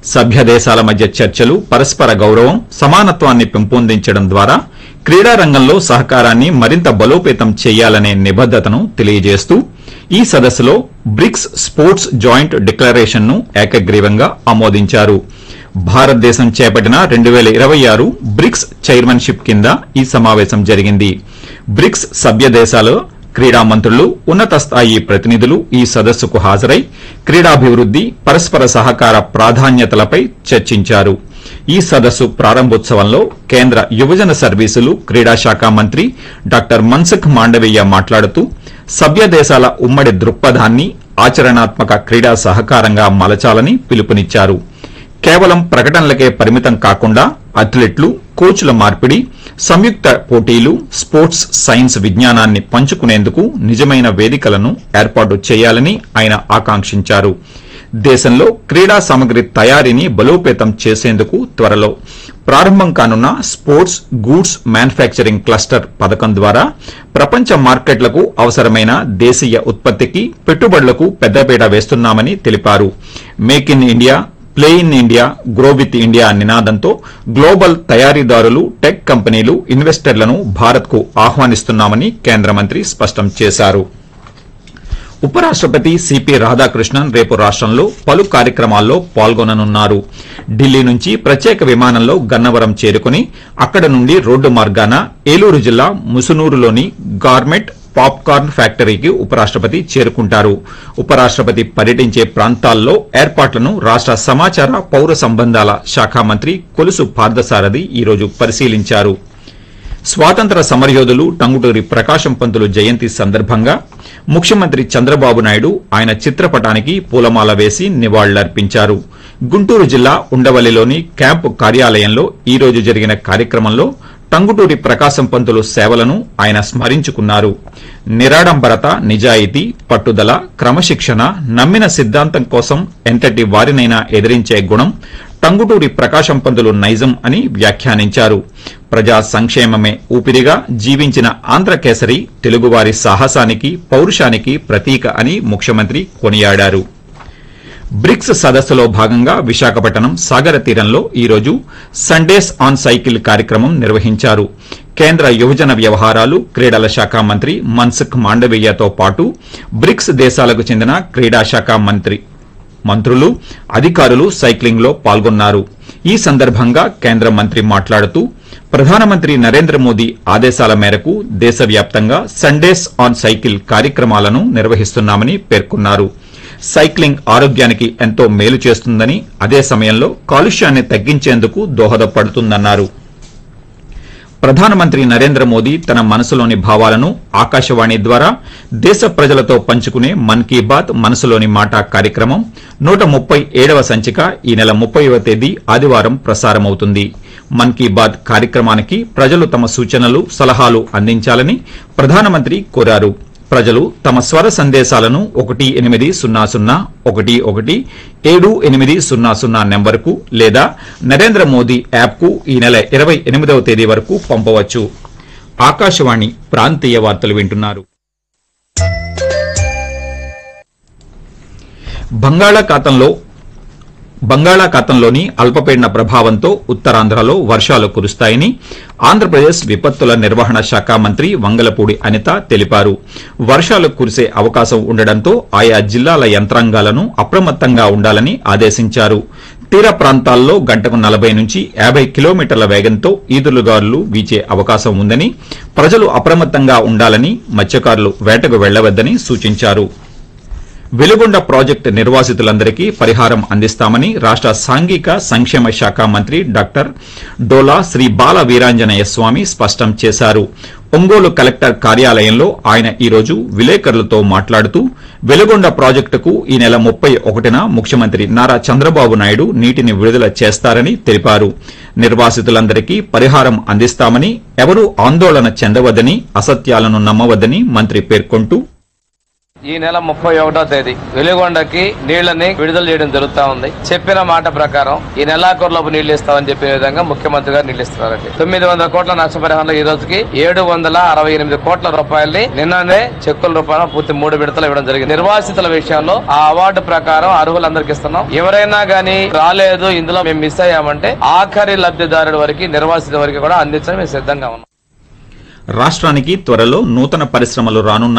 సభ్య దేశాల మధ్య చర్చలు పరస్పర గౌరవం సమానత్వాన్ని పెంపొందించడం ద్వారా క్రీడా రంగంలో సహకారాన్ని మరింత బలోపేతం చేయాలనే నిబద్దతను తెలియజేస్తూ ఈ సదస్సులో బ్రిక్స్ స్పోర్ట్స్ జాయింట్ డిక్లరేషన్ ను ఏకగ్రీవంగా ఆమోదించారు భారతదేశం చేపట్టిన రెండు వేల ఇరవై ఆరు బ్రిక్స్ చైర్మన్షిప్ కింద ఈ సమావేశం జరిగింది బ్రిక్స్ సభ్య దేశాలు క్రీడా మంత్రులు ఉన్నత స్థాయి ప్రతినిధులు ఈ సదస్సుకు హాజరై క్రీడాభివృద్ది పరస్పర సహకార ప్రాధాన్యతలపై చర్చించారు ఈ సదస్సు ప్రారంభోత్సవంలో కేంద్ర యువజన సర్వీసులు క్రీడా శాఖ మంత్రి డాక్టర్ మన్సుఖ్ మాండవీయ మాట్లాడుతూ సభ్య దేశాల ఉమ్మడి దృక్పథాన్ని ఆచరణాత్మక క్రీడా సహకారంగా మలచాలని పిలుపునిచ్చారు కేవలం ప్రకటనలకే పరిమితం కాకుండా అథ్లెట్లు కోచ్ల మార్పిడి సంయుక్త పోటీలు స్పోర్ట్స్ సైన్స్ విజ్ఞానాన్ని పంచుకునేందుకు నిజమైన వేదికలను ఏర్పాటు చేయాలని ఆయన ఆకాంక్షించారు దేశంలో క్రీడా సామగ్రి తయారీని బలోపేతం చేసేందుకు త్వరలో ప్రారంభం కానున్న స్పోర్ట్స్ గూడ్స్ మ్యానుఫ్యాక్చరింగ్ క్లస్టర్ పథకం ద్వారా ప్రపంచ మార్కెట్లకు అవసరమైన దేశీయ ఉత్పత్తికి పెట్టుబడులకు పెద్దపీట వేస్తున్నామని తెలిపారు make in India play in India grow with India నినాదంతో గ్లోబల్ తయారీదారులు టెక్ కంపెనీలు ఇన్వెస్టర్లను భారత్కు ఆహ్వానిస్తున్నామని కేంద్ర మంత్రి స్పష్టం చేశారు ఉపరాష్టపతి సిపి రాధాకృష్ణన్ రేపు రాష్టంలో పలు కార్యక్రమాల్లో పాల్గొననున్నారు ఢిల్లీ నుంచి ప్రత్యేక విమానంలో గన్నవరం చేరుకుని అక్కడ నుండి రోడ్డు మార్గాన ఏలూరు జిల్లా ముసునూరులోని గార్మెంట్ పాప్కార్న్ ఫ్యాక్టరీకి ఉపరాష్టపతి చేరుకుంటారు ఉపరాష్టపతి పర్యటించే ప్రాంతాల్లో ఏర్పాట్లను రాష్ట సమాచార పౌర సంబంధాల శాఖ మంత్రి కొలుసు పార్థసారథి ఈరోజు పరిశీలించారు స్వాతంత్ర సమరయోధులు టంగుటూరి ప్రకాశం పంతులు జయంతి సందర్భంగా ముఖ్యమంత్రి చంద్రబాబు నాయుడు ఆయన చిత్రపటానికి పూలమాల వేసి నివాళులర్పించారు గుంటూరు జిల్లా ఉండవల్లిలోని క్యాంపు కార్యాలయంలో ఈ రోజు జరిగిన కార్యక్రమంలో టంగుటూరి ప్రకాశం పంతులు సేవలను ఆయన స్మరించుకున్నారు నిరాడంబరత నిజాయితీ పట్టుదల క్రమశిక్షణ నమ్మిన సిద్ధాంతం కోసం ఎంతటి వారినైనా ఎదిరించే గుణం టంగుటూరి ప్రకాశం పంతులు నైజం అని వ్యాఖ్యానించారు ప్రజా సంక్షేమమే ఊపిరిగా జీవించిన ఆంధ్రకేసరి తెలుగువారి సాహసానికి పౌరుషానికి ప్రతీక అని ముఖ్యమంత్రి కొనియాడారు బ్రిక్స్ సదస్సులో భాగంగా విశాఖపట్నం సాగర తీరంలో ఈ రోజు సండేస్ ఆన్ సైకిల్ కార్యక్రమం నిర్వహించారు కేంద్ర యువజన వ్యవహారాలు క్రీడల శాఖ మంత్రి మన్సుఖ్ మాండవీయతో పాటు బ్రిక్స్ దేశాలకు చెందిన క్రీడా శాఖ మంత్రి మంత్రులు అధికారులు సైక్లింగ్ లో పాల్గొన్నారు ఈ సందర్భంగా కేంద్ర మంత్రి మాట్లాడుతూ ప్రధానమంత్రి నరేంద్ర మోదీ ఆదేశాల మేరకు దేశవ్యాప్తంగా సండేస్ ఆన్ సైకిల్ కార్యక్రమాలను నిర్వహిస్తున్నామని పేర్కొన్నారు సైక్లింగ్ ఆరోగ్యానికి ఎంతో మేలు చేస్తుందని అదే సమయంలో కాలుష్యాన్ని తగ్గించేందుకు దోహదపడుతుందన్నారు ప్రధానమంత్రి నరేంద్ర మోదీ తన మనసులోని భావాలను ఆకాశవాణి ద్వారా దేశ ప్రజలతో పంచుకునే మన్ కీ బాత్ మనసులోని మాట కార్యక్రమం నూట ముప్పై ఏడవ సంచిక ఈ నెల ముప్పైవ తేదీ ఆదివారం ప్రసారమవుతుంది మన్ కీ బాత్ కార్యక్రమానికి ప్రజలు తమ సూచనలు సలహాలు అందించాలని ప్రధానమంత్రి కోరారు ప్రజలు తమ స్వర సందేశాలను ఒకటి ఎనిమిది సున్నా సున్నా ఒకటి ఒకటి ఏడు ఎనిమిది సున్నా సున్నా నెంబర్కు లేదా నరేంద్ర మోదీ యాప్కు ఈ నెల ఇరవై ఎనిమిదవ తేదీ వరకు పంపవచ్చు ఆకాశవాణి ప్రాంతీయ వార్తలు వింటున్నారు బంగాళాఖాతంలో బంగాళాఖాతంలోని అల్పపీడన ప్రభావంతో ఉత్తరాంధ్రలో వర్షాలు కురుస్తాయని ఆంధ్రప్రదేశ్ విపత్తుల నిర్వహణ శాఖ మంత్రి వంగలపూడి అనిత తెలిపారు వర్షాలు కురిసే అవకాశం ఉండడంతో ఆయా జిల్లాల యంత్రాంగాలను అప్రమత్తంగా ఉండాలని ఆదేశించారు తీర ప్రాంతాల్లో గంటకు నలభై నుంచి యాభై కిలోమీటర్ల వేగంతో ఈదురుగాలులు వీచే అవకాశం ఉందని ప్రజలు అప్రమత్తంగా ఉండాలని మత్స్యకారులు వేటకు వెళ్లవద్దని సూచించారు వెలుగొండ ప్రాజెక్టు నిర్వాసితులందరికీ పరిహారం అందిస్తామని రాష్ట సాంఘిక సంక్షేమ శాఖ మంత్రి డాక్టర్ డోలా శ్రీ బాల వీరాంజనేయ స్వామి స్పష్టం చేశారు ఒంగోలు కలెక్టర్ కార్యాలయంలో ఆయన ఈ రోజు విలేకరులతో మాట్లాడుతూ వెలుగొండ ప్రాజెక్టుకు ఈ నెల ముప్పై ఒకటిన ముఖ్యమంత్రి నారా చంద్రబాబు నాయుడు నీటిని విడుదల చేస్తారని తెలిపారు నిర్వాసితులందరికీ పరిహారం అందిస్తామని ఎవరూ ఆందోళన చెందవద్దని అసత్యాలను నమ్మవద్దని మంత్రి పేర్కొంటూ ఈ నెల ముప్పై ఒకటో తేదీ వెలుగొండకి నీళ్లని విడుదల చేయడం జరుగుతా ఉంది చెప్పిన మాట ప్రకారం ఈ నెలాఖరులోపు నీళ్లు ఇస్తామని చెప్పిన విధంగా ముఖ్యమంత్రి గారు నీళ్లు ఇస్తున్నారండి తొమ్మిది వందల కోట్ల నష్టపరిహారంలో ఈ రోజుకి ఏడు వందల అరవై ఎనిమిది కోట్ల రూపాయల్ని నిన్ననే చెక్కుల రూపాయలు పూర్తి మూడు విడతలు ఇవ్వడం జరిగింది నిర్వాసితుల విషయంలో ఆ అవార్డు ప్రకారం అర్హులందరికీ ఇస్తున్నాం ఎవరైనా గానీ రాలేదు ఇందులో మేము మిస్ అయ్యామంటే ఆఖరి లబ్ధిదారుడి వరకు నిర్వాసిత వరకు కూడా అందించడం మేము సిద్ధంగా ఉన్నాం రాష్ట్రానికి త్వరలో నూతన పరిశ్రమలు రానున్న